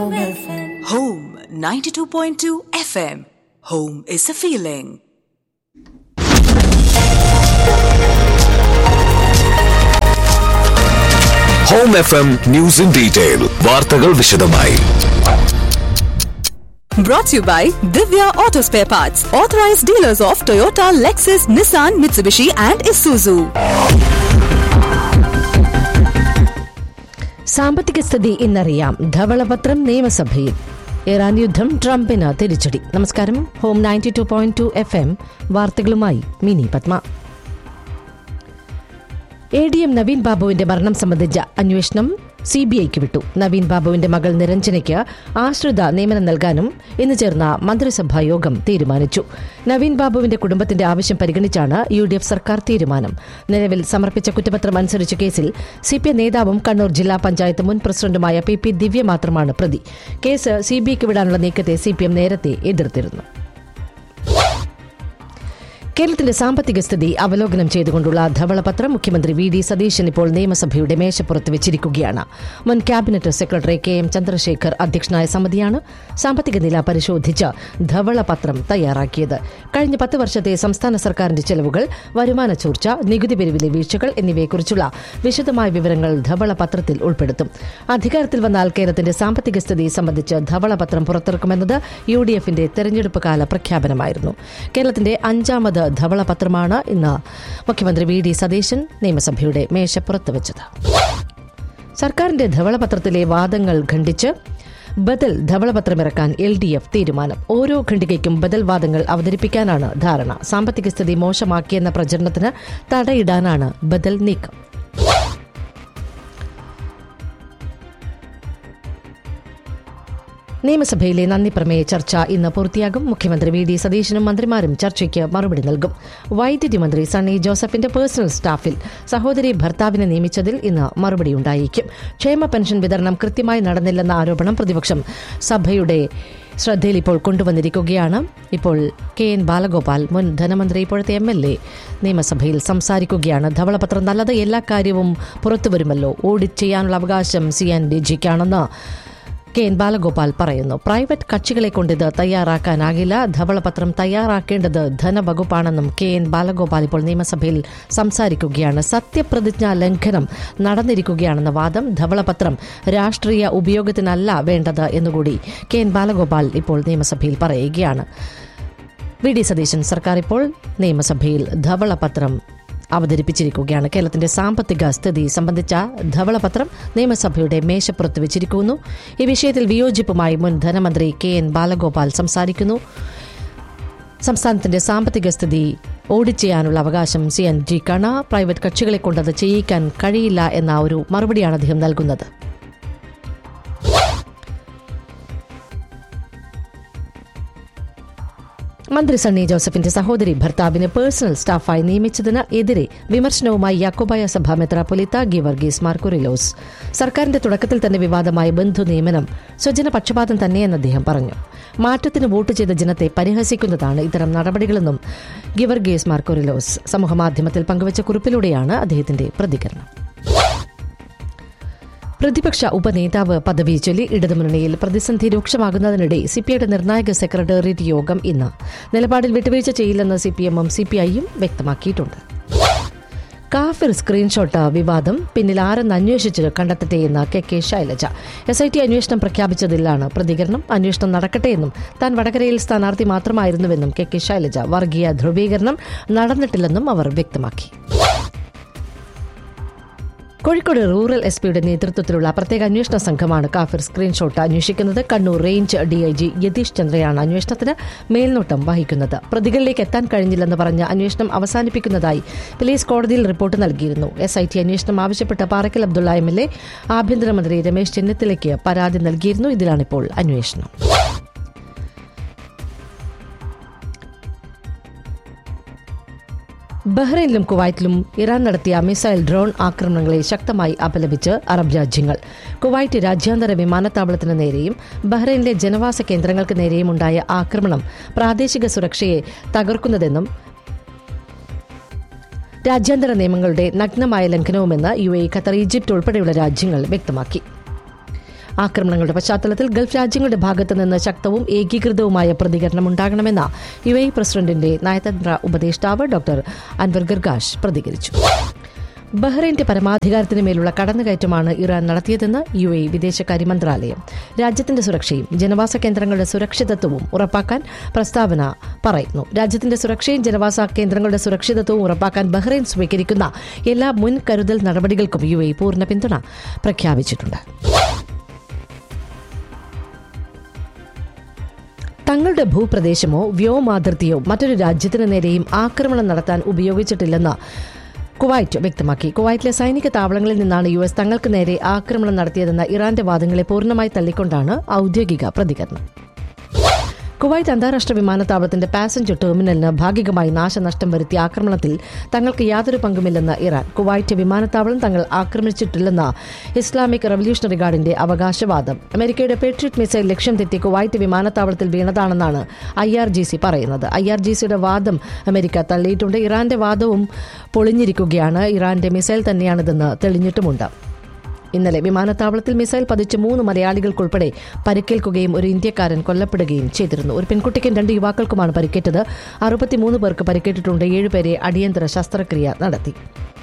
Home 92.2 FM. Home is a feeling. Home F M news in detail വാർത്തകൾ വിശദമായി Brought to you by Divya Auto Spare Parts, authorized dealers of Toyota, Lexus, Nissan, Mitsubishi, and Isuzu. സാമ്പത്തിക സ്ഥിതി ഇന്നറിയാം ധവളപത്രം നിയമസഭയിൽ Iran യുദ്ധം ട്രംപിന് തിരിച്ചടി നമസ്കാരം home ninety two point two F M വാർത്തകളുമായി Mini Padma A D M Naveen ബാബുവിന്റെ മരണം സംബന്ധിച്ച അന്വേഷണം സി ബി ഐക്ക് വിട്ടു നവീൻ ബാബുവിന്റെ മകൾ നിരഞ്ജനയ്ക്ക് ആശ്രിത നിയമനം നൽകാനും ഇന്ന് ചേർന്ന മന്ത്രിസഭാ യോഗം തീരുമാനിച്ചു നവീൻ ബാബുവിന്റെ കുടുംബത്തിന്റെ ആവശ്യം പരിഗണിച്ചാണ് യു ഡി എഫ് സർക്കാർ തീരുമാനം നിലവിൽ സമർപ്പിച്ച കുറ്റപത്രം അനുസരിച്ച് കേസിൽ സി പി ഐ നേതാവും കണ്ണൂർ ജില്ലാ പഞ്ചായത്ത് മുൻ പ്രസിഡന്റുമായ പി പി ദിവ്യ മാത്രമാണ് പ്രതി കേസ് സി ബി ഐക്ക് വിടാനുള്ള നീക്കത്തെ സി പി എം നേരത്തെ എതിർത്തിരുന്നു കേരളത്തിന്റെ സാമ്പത്തിക സ്ഥിതി അവലോകനം ചെയ്തുകൊണ്ടുള്ള ധവളപത്രം മുഖ്യമന്ത്രി വി ഡി സതീശൻ ഇപ്പോൾ നിയമസഭയുടെ മേശപ്പുറത്ത് വെച്ചിരിക്കുകയാണ് മുൻ cabinet secretary K M Chandrasekhar അധ്യക്ഷനായ സമിതിയാണ് സാമ്പത്തിക നില പരിശോധിച്ച് ധവളപത്രം തയ്യാറാക്കിയത് കഴിഞ്ഞ പത്ത് വർഷത്തെ സംസ്ഥാന സർക്കാരിന്റെ ചെലവുകൾ വരുമാന ചോർച്ച നികുതി പിരിവിലെ വീഴ്ചകൾ എന്നിവയെക്കുറിച്ചുള്ള വിശദമായ വിവരങ്ങൾ ധവളപത്രത്തിൽ ഉൾപ്പെടുത്തും അധികാരത്തിൽ വന്നാൽ കേരളത്തിന്റെ സാമ്പത്തിക സ്ഥിതി സംബന്ധിച്ച് ധവളപത്രം പുറത്തിറക്കുമെന്നത് യു ഡി എഫിന്റെ തെരഞ്ഞെടുപ്പ് കാല പ്രഖ്യാപനമായിരുന്നു കേരളത്തിന്റെ അഞ്ചാമത് ധവളപത്രമാണ് ഇന്ന് മുഖ്യമന്ത്രി വി ഡി സതീശൻ നിയമസഭയുടെ മേശപ്പുറത്ത് വെച്ചത് സർക്കാരിന്റെ ധവളപത്രത്തിലെ വാദങ്ങൾ ഖണ്ഡിച്ച് ബദൽ ധവളപത്രമിറക്കാൻ എൽ ഡി എഫ് തീരുമാനം ഓരോ ഖണ്ഡികയ്ക്കും ബദൽ വാദങ്ങൾ അവതരിപ്പിക്കാനാണ് ധാരണ സാമ്പത്തിക സ്ഥിതി മോശമാക്കിയെന്ന പ്രചരണത്തിന് തടയിടാനാണ് ബദൽ നീക്കം നിയമസഭയിലെ നന്ദി പ്രമേയ ചർച്ച ഇന്ന് പൂർത്തിയാകും മുഖ്യമന്ത്രി വി ഡി സതീശനും മന്ത്രിമാരും ചർച്ചയ്ക്ക് മറുപടി നൽകും വൈദ്യുതി മന്ത്രി സണ്ണി ജോസഫിന്റെ പേഴ്സണൽ സ്റ്റാഫിൽ സഹോദരി ഭർത്താവിനെ നിയമിച്ചതിൽ ഇന്ന് മറുപടി ഉണ്ടായേക്കും ക്ഷേമ പെൻഷൻ വിതരണം കൃത്യമായി നടന്നില്ലെന്ന ആരോപണം പ്രതിപക്ഷം സഭയുടെ ശ്രദ്ധയിൽ ഇപ്പോൾ കൊണ്ടുവന്നിരിക്കുകയാണ് ഇപ്പോൾ കെ എൻ ബാലഗോപാൽ മുൻ ധനമന്ത്രി ഇപ്പോഴത്തെ എം എൽ എ നിയമസഭയിൽ സംസാരിക്കുകയാണ് ധവളപത്രം നല്ലത് എല്ലാ കാര്യവും പുറത്തുവരുമല്ലോ ഓഡിറ്റ് ചെയ്യാനുള്ള അവകാശം സി എൻ ഡി ജിക്കാണെന്ന് കെ എൻ ബാലഗോപാൽ പറയുന്നു പ്രൈവറ്റ് കക്ഷികളെ കൊണ്ടിത് തയ്യാറാക്കാനാകില്ല ധവളപത്രം തയ്യാറാക്കേണ്ടത് ധനവകുപ്പാണെന്നും കെ എൻ ബാലഗോപാൽ ഇപ്പോൾ നിയമസഭയിൽ സംസാരിക്കുകയാണ് സത്യപ്രതിജ്ഞാ ലംഘനം നടന്നിരിക്കുകയാണെന്ന വാദം ധവളപത്രം രാഷ്ട്രീയ ഉപയോഗത്തിനല്ല വേണ്ടത് എന്നുകൂടി കെ എൻ ബാലഗോപാൽ ഇപ്പോൾ നിയമസഭയിൽ പറയുകയാണ് വി ഡി സതീശൻ സർക്കാർ ഇപ്പോൾ നിയമസഭയിൽ ധവളപത്രം അവതരിപ്പിച്ചിരിക്കുകയാണ് കേരളത്തിന്റെ സാമ്പത്തിക സ്ഥിതി സംബന്ധിച്ച ധവളപത്രം നിയമസഭയുടെ മേശപ്പുറത്ത് വെച്ചിരിക്കുന്നു ഈ വിഷയത്തിൽ വിയോജിപ്പുമായി മുൻ ധനമന്ത്രി കെ എൻ ബാലഗോപാൽ സംസാരിക്കുന്നു സംസ്ഥാനത്തിന്റെ സാമ്പത്തിക സ്ഥിതി ഓഡിറ്റ് ചെയ്യാനുള്ള അവകാശം സി എൻ ജിക്കാണ് പ്രൈവറ്റ് കക്ഷികളെ കൊണ്ടത് ചെയ്യിക്കാൻ കഴിയില്ല എന്ന ഒരു മറുപടിയാണ് അദ്ദേഹം നൽകുന്നത് മന്ത്രി സണ്ണി ജോസഫിന്റെ സഹോദരി ഭർത്താവിനെ പേഴ്സണൽ സ്റ്റാഫായി നിയമിച്ചതിന് എതിരെ വിമർശനവുമായി യാക്കോബായ സഭ മെത്രാപൊലിത്ത ഗിവർഗീസ് മാർക്കുറിലോസ് സർക്കാരിന്റെ തുടക്കത്തിൽ തന്നെ വിവാദമായ ബന്ധു നിയമനം സ്വജന പക്ഷപാതം തന്നെയെന്ന് അദ്ദേഹം പറഞ്ഞു മാറ്റത്തിന് വോട്ട് ചെയ്ത ജനത്തെ പരിഹസിക്കുന്നതാണ് ഇത്തരം നടപടികളെന്നും ഗിവർഗീസ് മാർക്കുറിലോസ് സമൂഹമാധ്യമത്തിൽ പങ്കുവച്ച കുറിപ്പിലൂടെയാണ് അദ്ദേഹത്തിന്റെ പ്രതികരണം പ്രതിപക്ഷ ഉപനേതാവ് പദവി ചൊല്ലി ഇടതുമുന്നണിയിൽ പ്രതിസന്ധി രൂക്ഷമാകുന്നതിനിടെ സിപിഐയുടെ നിർണായക സെക്രട്ടേറിയറ്റ് യോഗം ഇന്ന് നിലപാടിൽ വിട്ടുവീഴ്ച ചെയ്യില്ലെന്ന് സിപിഎമ്മും സിപിഐയും വ്യക്തമാക്കിയിട്ടുണ്ട് കാഫിർ സ്ക്രീൻഷോട്ട് വിവാദം പിന്നിൽ ആരെന്ന് അന്വേഷിച്ച് കണ്ടെത്തട്ടെയെന്ന് K K Shailaja S I T അന്വേഷണം പ്രഖ്യാപിച്ചതിലാണ് പ്രതികരണം അന്വേഷണം നടക്കട്ടെയെന്നും താൻ വടകരയിൽ സ്ഥാനാർത്ഥി മാത്രമായിരുന്നുവെന്നും കെ കെ ശൈലജ വർഗീയ ധ്രുവീകരണം നടന്നിട്ടില്ലെന്നും അവർ വ്യക്തമാക്കി കോഴിക്കോട് റൂറൽ എസ് പിയുടെ നേതൃത്വത്തിലുള്ള പ്രത്യേക അന്വേഷണ സംഘമാണ് കാഫിർ സ്ക്രീൻഷോട്ട് അന്വേഷിക്കുന്നത് കണ്ണൂർ റേഞ്ച് ഡിഐജി യതീഷ് ചന്ദ്രയാണ് അന്വേഷണത്തിന് മേൽനോട്ടം വഹിക്കുന്നത് പ്രതികളിലേക്ക് എത്താൻ കഴിഞ്ഞില്ലെന്ന് പറഞ്ഞ് അന്വേഷണം അവസാനിപ്പിക്കുന്നതായി പോലീസ് കോടതിയിൽ റിപ്പോർട്ട് നൽകിയിരുന്നു എസ് ഐ ടി അന്വേഷണം ആവശ്യപ്പെട്ട Parakkal Abdulla M L A ആഭ്യന്തരമന്ത്രി രമേശ് ചെന്നിത്തലയ്ക്ക് പരാതി നൽകിയിരുന്നു ഇതിലാണിപ്പോൾ അന്വേഷണം ബഹ്റൈനിലും കുവൈറ്റിലും ഇറാൻ നടത്തിയ മിസൈൽ ഡ്രോൺ ആക്രമണങ്ങളെ ശക്തമായി അപലപിച്ച് അറബ് രാജ്യങ്ങൾ കുവൈറ്റ് രാജ്യാന്തര വിമാനത്താവളത്തിന് നേരെയും ബഹ്റൈനിലെ ജനവാസ കേന്ദ്രങ്ങൾക്ക് നേരെയും ഉണ്ടായ ആക്രമണം പ്രാദേശിക സുരക്ഷയെ തകർക്കുന്നതെന്നും രാജ്യാന്തര നിയമങ്ങളുടെ നഗ്നമായ ലംഘനവുമെന്ന് യു എ ഖത്തർ ഈജിപ്ത് ഉൾപ്പെടെയുള്ള രാജ്യങ്ങൾ വ്യക്തമാക്കി ആക്രമണങ്ങളുടെ പശ്ചാത്തലത്തിൽ ഗൾഫ് രാജ്യങ്ങളുടെ ഭാഗത്തു നിന്ന് ശക്തവും ഏകീകൃതവുമായ പ്രതികരണം ഉണ്ടാകണമെന്ന യു എ പ്രസിഡന്റിന്റെ നയതന്ത്ര ഉപദേഷ്ടാവ് ഡോക്ടർ അൻവർ ഗർഗാഷ് പ്രതികരിച്ചു ബഹ്റൈന്റെ പരമാധികാരത്തിന് മേലുള്ള കടന്നുകയറ്റമാണ് ഇറാൻ നടത്തിയതെന്ന് യു എ വിദേശകാര്യ മന്ത്രാലയം രാജ്യത്തിന്റെ സുരക്ഷയും ജനവാസ കേന്ദ്രങ്ങളുടെ സുരക്ഷിതത്വവും ഉറപ്പാക്കാൻ പ്രസ്താവന പറയുന്നു രാജ്യത്തിന്റെ സുരക്ഷയും ജനവാസ കേന്ദ്രങ്ങളുടെ സുരക്ഷിതത്വവും ഉറപ്പാക്കാൻ ബഹ്റൈൻ സ്വീകരിക്കുന്ന എല്ലാ മുൻകരുതൽ നടപടികൾക്കും യു എ പൂർണ്ണ പിന്തുണ പ്രഖ്യാപിച്ചിട്ടുണ്ട് തങ്ങളുടെ ഭൂപ്രദേശമോ വ്യോമാതിർത്തിയോ മറ്റൊരു രാജ്യത്തിനു നേരെയും ആക്രമണം നടത്താൻ ഉപയോഗിച്ചിട്ടില്ലെന്ന് കുവൈറ്റ് വ്യക്തമാക്കി കുവൈറ്റിലെ സൈനിക താവളങ്ങളിൽ നിന്നാണ് യു എസ് തങ്ങൾക്ക് നേരെ ആക്രമണം നടത്തിയതെന്ന ഇറാന്റെ വാദങ്ങളെ പൂർണ്ണമായി തള്ളിക്കൊണ്ടാണ് ഔദ്യോഗിക പ്രതികരണം കുവൈറ്റ് അന്താരാഷ്ട്ര വിമാനത്താവളത്തിന്റെ പാസഞ്ചർ ടെർമിനലിന് ഭാഗികമായി നാശനഷ്ടം വരുത്തിയ ആക്രമണത്തിൽ തങ്ങൾക്ക് യാതൊരു പങ്കുമില്ലെന്ന് ഇറാൻ കുവൈറ്റ് വിമാനത്താവളം തങ്ങൾ ആക്രമിച്ചിട്ടില്ലെന്ന ഇസ്ലാമിക് റവല്യൂഷണറി ഗാർഡിന്റെ അവകാശവാദം അമേരിക്കയുടെ പേട്രിയറ്റ് മിസൈൽ ലക്ഷ്യം തെറ്റി കുവൈറ്റ് വിമാനത്താവളത്തിൽ വീണതാണെന്നാണ് ഐ ആർ ജി സി പറയുന്നത് ഐ ആർ ജി സിയുടെ വാദം അമേരിക്ക തള്ളിയിട്ടുണ്ട് ഇറാന്റെ വാദവും പൊളിഞ്ഞിരിക്കുകയാണ് ഇറാന്റെ മിസൈൽ തന്നെയാണിതെന്ന് തെളിഞ്ഞിട്ടുമുണ്ട് ഇന്നലെ വിമാനത്താവളത്തിൽ മിസൈൽ പതിച്ച് മൂന്ന് മലയാളികൾക്കുൾപ്പെടെ പരിക്കേൽക്കുകയും ഒരു ഇന്ത്യക്കാരൻ കൊല്ലപ്പെടുകയും ചെയ്തിരുന്നു ഒരു പെൺകുട്ടിക്കും രണ്ട് യുവാക്കൾക്കുമാണ് പരിക്കേറ്റത് അറുപത്തിമൂന്ന് പേർക്ക് പരിക്കേറ്റിട്ടുണ്ട് ഏഴുപേരെ അടിയന്തര ശസ്ത്രക്രിയ നടത്തി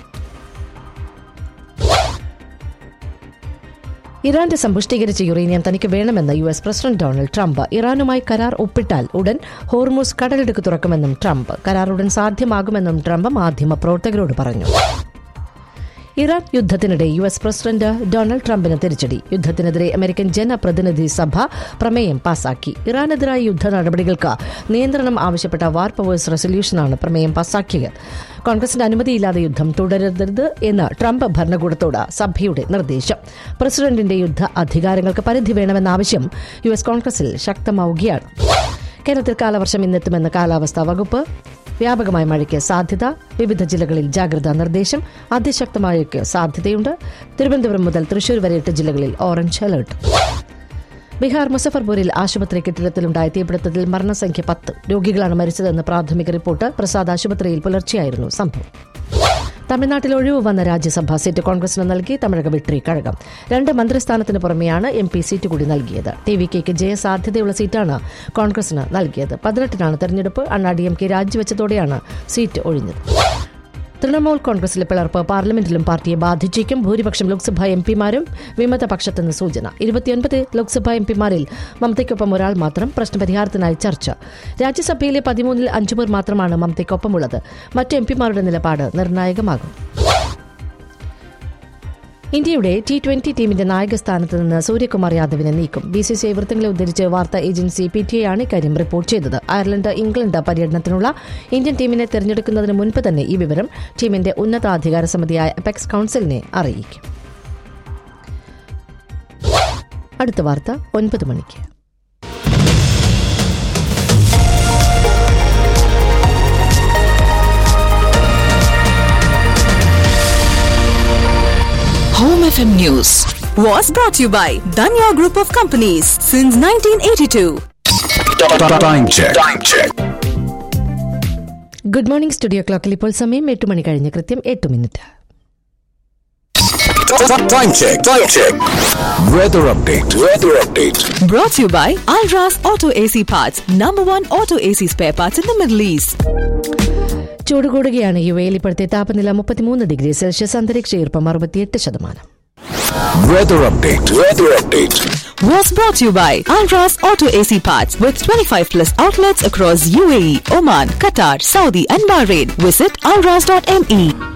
ഇറാന്റെ സമ്പുഷ്ടീകരിച്ച യുറേനിയം തനിക്ക് വേണമെന്ന് U S president Donald Trump ഇറാനുമായി കരാർ ഒപ്പിട്ടാൽ ഉടൻ ഹോർമൂസ് കടലിടുക്ക് തുറക്കുമെന്നും ട്രംപ് കരാർ ഉടൻ സാധ്യമാകുമെന്നും ട്രംപ് മാധ്യമ പ്രവർത്തകരോട് പറഞ്ഞു ഇറാൻ യുദ്ധത്തിനിടെ യു എസ് പ്രസിഡന്റ് ഡൊണാൾഡ് ട്രംപിന് തിരിച്ചടി യുദ്ധത്തിനെതിരെ അമേരിക്കൻ ജനപ്രതിനിധി സഭ പ്രമേയം പാസാക്കി ഇറാനെതിരായ യുദ്ധ നടപടികൾക്ക് നിയന്ത്രണം ആവശ്യപ്പെട്ട വാർ പവേഴ്സ് റെസൊല്യൂഷനാണ് പ്രമേയം പാസാക്കിയത് കോൺഗ്രസിന്റെ അനുമതിയില്ലാതെ യുദ്ധം തുടരരുത് എന്ന് ട്രംപ് ഭരണകൂടത്തോട് സഭയുടെ നിർദ്ദേശം പ്രസിഡന്റിന്റെ യുദ്ധ അധികാരങ്ങൾക്ക് പരിധി വേണമെന്ന ആവശ്യം യു എസ് കോൺഗ്രസിൽ ശക്തമാവുകയാണ് കേരളത്തിൽ കാലവർഷം ഇന്നെത്തുമെന്ന് കാലാവസ്ഥാ വകുപ്പ് വ്യാപകമായ മഴയ്ക്ക് സാധ്യത വിവിധ ജില്ലകളിൽ ജാഗ്രതാ നിർദ്ദേശം അതിശക്തമായയ്ക്ക് സാധ്യതയുണ്ട് തിരുവനന്തപുരം മുതൽ തൃശൂർ വരെ എട്ട് ജില്ലകളിൽ ഓറഞ്ച് അലർട്ട് ബീഹാർ മുസഫർപൂരിൽ ആശുപത്രി കെട്ടിടത്തിലുണ്ടായ തീപിടുത്തത്തിൽ മരണസംഖ്യ പത്ത് രോഗികളാണ് മരിച്ചതെന്ന് പ്രാഥമിക റിപ്പോർട്ട് പ്രസാദ് ആശുപത്രിയിൽ പുലർച്ചെയായിരുന്നു സംഭവം തമിഴ്നാട്ടിൽ ഒഴിവ് വന്ന രാജ്യസഭാ സീറ്റ് കോൺഗ്രസിന് നൽകി തമിഴക വിട്രി കഴകം രണ്ട് മന്ത്രിസ്ഥാനത്തിന് പുറമെയാണ് എം പി സീറ്റ് കൂടി നൽകിയത് ടി വി കെക്ക് ജയസാധ്യതയുള്ള സീറ്റാണ് കോൺഗ്രസിന് നൽകിയത് പതിനെട്ടിനാണ് തെരഞ്ഞെടുപ്പ് അണ്ണാ ഡി എം കെ രാജിവെച്ചതോടെയാണ് സീറ്റ് ഒഴിഞ്ഞത് തൃണമൂൽ കോൺഗ്രസിലെ പിളർപ്പ് പാർലമെന്റിലും പാർട്ടിയെ ബാധിച്ചേക്കും ഭൂരിപക്ഷം ലോക്സഭാ എം പിമാരും വിമതപക്ഷത്തെന്ന് സൂചന ഇരുപത്തിയൊൻപത് ലോക്സഭാ എം പിമാരിൽ മമതയ്ക്കൊപ്പം ഒരാൾ മാത്രം പ്രശ്നപരിഹാരത്തിനായി ചർച്ച രാജ്യസഭയിലെ പതിമൂന്നിൽ അഞ്ചുപേർ മാത്രമാണ് മമതയ്ക്കൊപ്പമുള്ളത് മറ്റ് എം പിമാരുടെ നിലപാട് നിർണായകമാകും ഇന്ത്യയുടെ ടി ട്വന്റി ടീമിന്റെ നായക സ്ഥാനത്ത് നിന്ന് സൂര്യകുമാർ യാദവിനെ നീക്കും ബി സി സി ഐ വൃത്തങ്ങളെ ഉദ്ധരിച്ച് വാർത്താ ഏജൻസി പി ടി ഐ ആണ് ഇക്കാര്യം റിപ്പോർട്ട് ചെയ്തത് അയർലൻഡ് ഇംഗ്ലണ്ട് പര്യടനത്തിനുള്ള ഇന്ത്യൻ ടീമിനെ തെരഞ്ഞെടുക്കുന്നതിന് മുൻപ് തന്നെ ഈ വിവരം ടീമിന്റെ ഉന്നതാധികാര സമിതിയായ അപെക്സ് കൌൺസിലിനെ അറിയിക്കും അടുത്ത വാർത്ത ഒൻപത് മണിക്ക് Home FM News was brought to you by Danya Group of Companies since 1982. Time check. Time check. Good morning studio ക്ലോക്കിൽ ഇപ്പോൾ സമയം എട്ട് മണി കഴിഞ്ഞ് കൃത്യം എട്ട് minute Time check. Time check. Weather update. Weather update. Brought to you by Alras Auto AC Parts, number one auto AC spare parts in the Middle East. ചൂട് കൂടുകയാണ് യു എയിൽ ഇപ്പോഴത്തെ താപനില മുപ്പത്തിമൂന്ന് ഡിഗ്രി സെൽഷ്യസ് അന്തരീക്ഷ ഈർപ്പം അറുപത്തിയെട്ട് ശതമാനം Weather update. Weather update. Was brought to you by Alras Auto AC Parts with 25 plus outlets across UAE, Oman, Qatar, Saudi, and Bahrain. Visit alras.me.